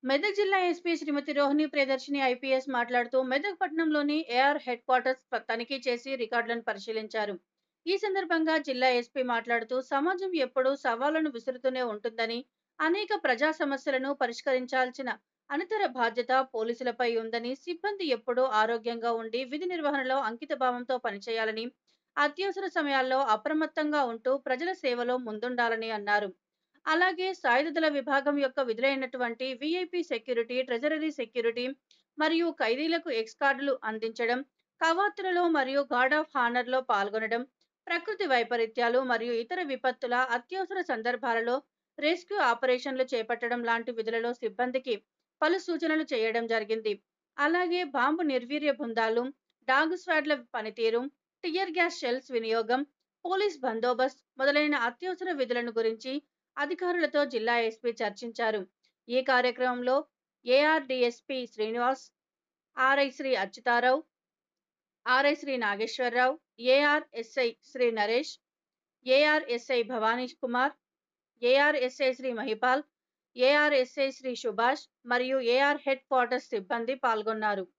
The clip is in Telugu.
మెదక్ జిల్లా ఎస్పీ శ్రీమతి రోహిణి ప్రియదర్శిని ఐపీఎస్ మాట్లాడుతూ మెదక్ పట్టణంలోని ఏఆర్ హెడ్ క్వార్టర్స్ ప- తనిఖీ చేసి రికార్డులను పరిశీలించారు ఈ సందర్భంగా జిల్లా ఎస్పీ మాట్లాడుతూ సమాజం ఎప్పుడూ సవాళ్లను విసురుతూనే ఉంటుందని అనేక ప్రజా సమస్యలను పరిష్కరించాల్సిన అనితర బాధ్యత పోలీసులపై ఉందని సిబ్బంది ఎప్పుడూ ఆరోగ్యంగా ఉండి విధి నిర్వహణలో అంకితభావంతో పనిచేయాలని అత్యవసర సమయాల్లో అప్రమత్తంగా ఉంటూ ప్రజల సేవలో ముందుండాలని అన్నారు అలాగే సాయుధ దళ విభాగం యొక్క విధులైనటువంటి విఐపి సెక్యూరిటీ ట్రెజరీ సెక్యూరిటీ మరియు ఖైదీలకు ఎక్స్ కార్డులు అందించడం కవాతులలో మరియు గార్డ్ ఆఫ్ హానర్ లో పాల్గొనడం ప్రకృతి వైపరీత్యాలు మరియు ఇతర విపత్తుల అత్యవసర సందర్భాలలో రెస్క్యూ ఆపరేషన్లు చేపట్టడం లాంటి విధులలో సిబ్బందికి పలు సూచనలు చేయడం జరిగింది అలాగే బాంబు నిర్వీర్య బృందాలు డాగ్ స్వాడ్ల పనితీరు టియర్ గ్యాస్ షెల్స్ వినియోగం పోలీస్ బందోబస్త్ మొదలైన అత్యవసర విధులను గురించి అధికారులతో జిల్లా ఎస్పీ చర్చించారు ఈ కార్యక్రమంలో AR DSP Srinivas RI Shri Achyutarao RI Shri Nageswararao AR SI Shri Naresh AR SI Bhavanish Kumar AR SI Shri Mahipal AR SI Shri Subhash మరియు ఏఆర్ హెడ్ క్వార్టర్స్ సిబ్బంది పాల్గొన్నారు